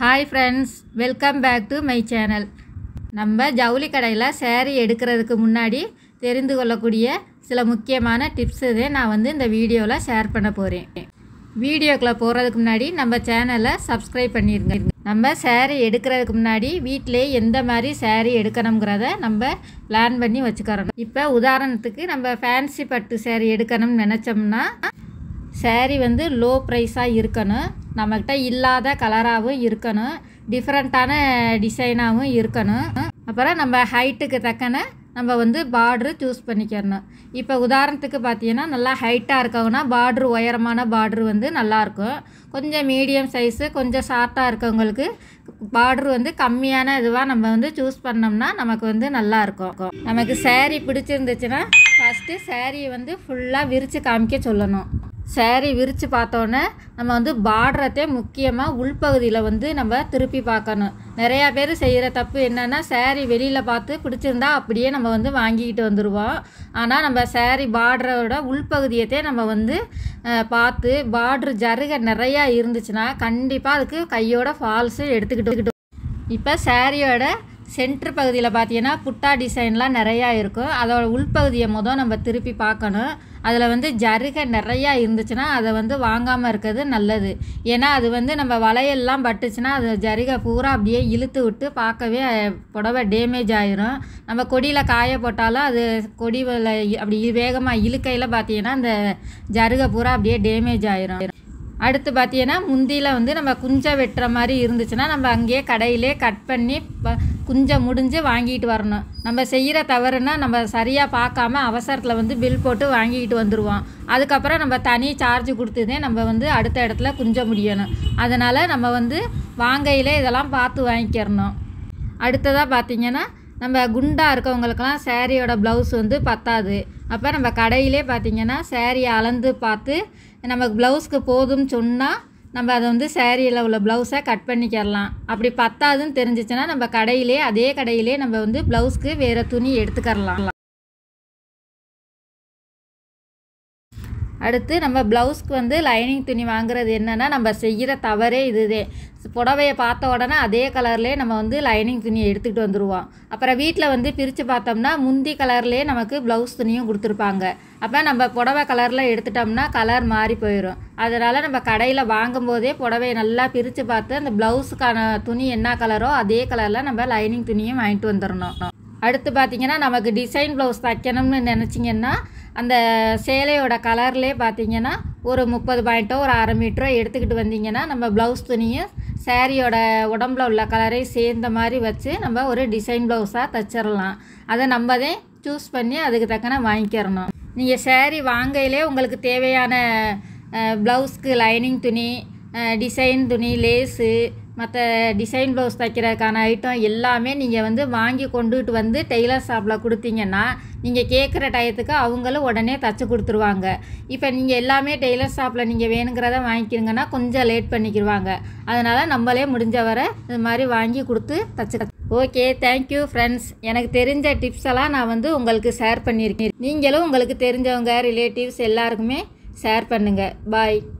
hi friends welcome back to my channel நம்ம ஜவுளி கடையில் சேரீ எடுக்கிறதுக்கு முன்னாடி தெரிந்து கொள்ளக்கூடிய சில முக்கியமான டிப்ஸ் இதை நான் வந்து இந்த வீடியோவில் ஷேர் பண்ண போகிறேன் வீடியோக்குள்ளே போகிறதுக்கு முன்னாடி நம்ம சேனலை சப்ஸ்கிரைப் பண்ணிடுங்க நம்ம சேரீ எடுக்கிறதுக்கு முன்னாடி வீட்டிலே எந்த மாதிரி சேரீ எடுக்கணுங்கிறத நம்ம பிளான் பண்ணி வச்சுக்கிறோம் இப்போ உதாரணத்துக்கு நம்ம ஃபேன்சி பட்டு சேரீ எடுக்கணும்னு நினச்சோம்னா சேரீ வந்து லோ ப்ரைஸாக இருக்கணும் நம்மக்கிட்ட இல்லாத கலராகவும் இருக்கணும் டிஃப்ரெண்ட்டான டிசைனாகவும் இருக்கணும் அப்புறம் நம்ம ஹைட்டுக்கு தக்கன நம்ம வந்து பார்ட்ரு சூஸ் பண்ணிக்கிறணும் இப்போ உதாரணத்துக்கு பார்த்தீங்கன்னா நல்லா ஹைட்டாக இருக்கவங்கன்னா பார்ட்ரு உயரமான பார்ட்ரு வந்து நல்லாயிருக்கும் கொஞ்சம் மீடியம் சைஸு கொஞ்சம் ஷார்ட்டாக இருக்கவங்களுக்கு பார்ட்ரு வந்து கம்மியான இதுவாக நம்ம வந்து சூஸ் பண்ணோம்னா நமக்கு வந்து நல்லாயிருக்கும் நமக்கு சேரீ பிடிச்சிருந்துச்சுன்னா ஃபஸ்ட்டு சேரீயை வந்து ஃபுல்லாக விரித்து காமிக்க சொல்லணும் சேரீ விரித்து பார்த்தோன்னே நம்ம வந்து பார்டரத்தே முக்கியமாக உள்பகுதியில் வந்து நம்ம திருப்பி பார்க்கணும் நிறையா பேர் செய்கிற தப்பு என்னென்னா சேரீ வெளியில் பார்த்து பிடிச்சிருந்தா அப்படியே நம்ம வந்து வாங்கிக்கிட்டு வந்துடுவோம் ஆனால் நம்ம சேரீ பார்டரோட உள்பகுதியத்தே நம்ம வந்து அஹ், பார்த்து பார்ட்ரு ஜருகை நிறையா இருந்துச்சுன்னா கண்டிப்பாக அதுக்கு கையோட ஃபால்ஸு எடுத்துக்கிட்டு இப்போ சாரியோட சென்ட்ரு பகுதியில் பார்த்தீங்கன்னா புட்டா டிசைன்லாம் நிறையா இருக்கும் அதோட உள்பகுதியை மொதல் நம்ம திருப்பி பார்க்கணும் அதில் வந்து ஜருகை நிறையா இருந்துச்சுன்னா அதை வந்து வாங்காமல் இருக்கிறது நல்லது ஏன்னா அது வந்து நம்ம வளையல்லாம் பட்டுச்சுன்னா அது ஜருகை பூரா அப்படியே இழுத்து விட்டு பார்க்கவே அஹ், புடவை டேமேஜ் ஆயிரும் நம்ம கொடியில் காய போட்டாலும் அது கொடி வல- அப்படி வேகமாக இழுக்கையில் பார்த்தீங்கன்னா அந்த ஜருகை பூரா அப்படியே டேமேஜ் ஆயிரும் அடுத்து பார்த்தீங்கன்னா முந்தியில் வந்து நம்ம குஞ்சை வெட்டுற மாதிரி இருந்துச்சுன்னா நம்ம அங்கேயே கடையிலே கட் பண்ணி ப குஞ்சை முடிஞ்சு வாங்கிட்டு வரணும் நம்ம செய்கிற தவறுனா நம்ம சரியாக பார்க்காம அவசரத்தில் வந்து பில் போட்டு வாங்கிக்கிட்டு வந்துடுவோம் அதுக்கப்புறம் நம்ம தனி சார்ஜ் கொடுத்துதே நம்ம வந்து அடுத்த இடத்துல குஞ்ச முடியணும் அதனால் நம்ம வந்து வாங்கையிலே இதெல்லாம் பார்த்து வாங்கிக்கிறணும் அடுத்ததாக பார்த்தீங்கன்னா நம்ம குண்டாக இருக்கவங்களுக்கெல்லாம் சேரீயோட ப்ளவுஸ் வந்து பத்தாது அப்போ நம்ம கடையிலே பார்த்தீங்கன்னா சேரீயை அளந்து பார்த்து நமக்கு ப்ளவுஸ்க்கு போதும்னு சொன்னால் நம்ம அதை வந்து சேரீயில் உள்ள ப்ளவுஸை கட் பண்ணிக்கிறலாம் அப்படி பத்தாதுன்னு தெரிஞ்சிச்சுன்னா நம்ம கடையிலே அதே கடையிலே நம்ம வந்து ப்ளவுஸ்க்கு வேறு துணி எடுத்துக்கரலாம் அடுத்து நம்ம ப்ளவுஸ்க்கு வந்து லைனிங் துணி வாங்குறது என்னென்னா நம்ம செய்கிற தவறே இதுதே புடவையை பார்த்த உடனே அதே கலர்லேயே நம்ம வந்து லைனிங் துணியை எடுத்துக்கிட்டு வந்துடுவோம் அப்புறம் வீட்டில் வந்து பிரித்து பார்த்தோம்னா முந்தி கலர்லேயே நமக்கு ப்ளவுஸ் துணியும் கொடுத்துருப்பாங்க அப்போ நம்ம புடவை கலரில் எடுத்துட்டோம்னா கலர் மாறி போயிடும் அதனால் நம்ம கடையில் வாங்கும்போதே புடவையை நல்லா பிரித்து பார்த்து அந்த ப்ளவுஸுக்கான துணி என்ன கலரோ அதே கலரில் நம்ம லைனிங் துணியும் வாங்கிட்டு வந்துடணும் அடுத்து பார்த்தீங்கன்னா நமக்கு டிசைன் ப்ளவுஸ் தைக்கணும்னு நினச்சிங்கன்னா அந்த சேலையோட கலர்லேயே பார்த்தீங்கன்னா ஒரு முப்பது பாயிண்ட்டோ ஒரு அரை மீட்டரோ எடுத்துக்கிட்டு வந்தீங்கன்னா நம்ம ப்ளவுஸ் துணியும் சேரீயோட உடம்புல உள்ள கலரை சேர்ந்த மாதிரி வச்சு நம்ம ஒரு டிசைன் ப்ளவுஸாக தைச்சிடலாம் அதை நம்ம தான் சூஸ் பண்ணி அதுக்கு தக்கன வாங்கிக்கிறணும் நீங்கள் சேரீ வாங்கையிலே உங்களுக்கு தேவையான ப்ளவுஸ்க்கு லைனிங் துணி டிசைன் துணி லேஸு மற்ற டிசைன் ப்ளவுஸ் தைக்கிறதுக்கான ஐட்டம் எல்லாமே நீங்கள் வந்து வாங்கி கொண்டுகிட்டு வந்து டெய்லர் ஷாப்பில் கொடுத்தீங்கன்னா நீங்கள் கேட்குற டயத்துக்கு அவங்களும் உடனே தச்சு கொடுத்துருவாங்க இப்போ நீங்கள் எல்லாமே டெய்லர் ஷாப்பில் நீங்கள் வேணுங்கிறத வாங்கிக்கிறீங்கன்னா கொஞ்சம் லேட் பண்ணிக்கிடுவாங்க அதனால் நம்மளே முடிஞ்ச வரை இது மாதிரி வாங்கி கொடுத்து தச்சு ஓகே தேங்க்யூ ஃப்ரெண்ட்ஸ் எனக்கு தெரிஞ்ச டிப்ஸ் எல்லாம் நான் வந்து உங்களுக்கு ஷேர் பண்ணியிருக்கேன் நீங்களும் உங்களுக்கு தெரிஞ்சவங்க ரிலேட்டிவ்ஸ் எல்லாருக்குமே ஷேர் பண்ணுங்கள் பாய்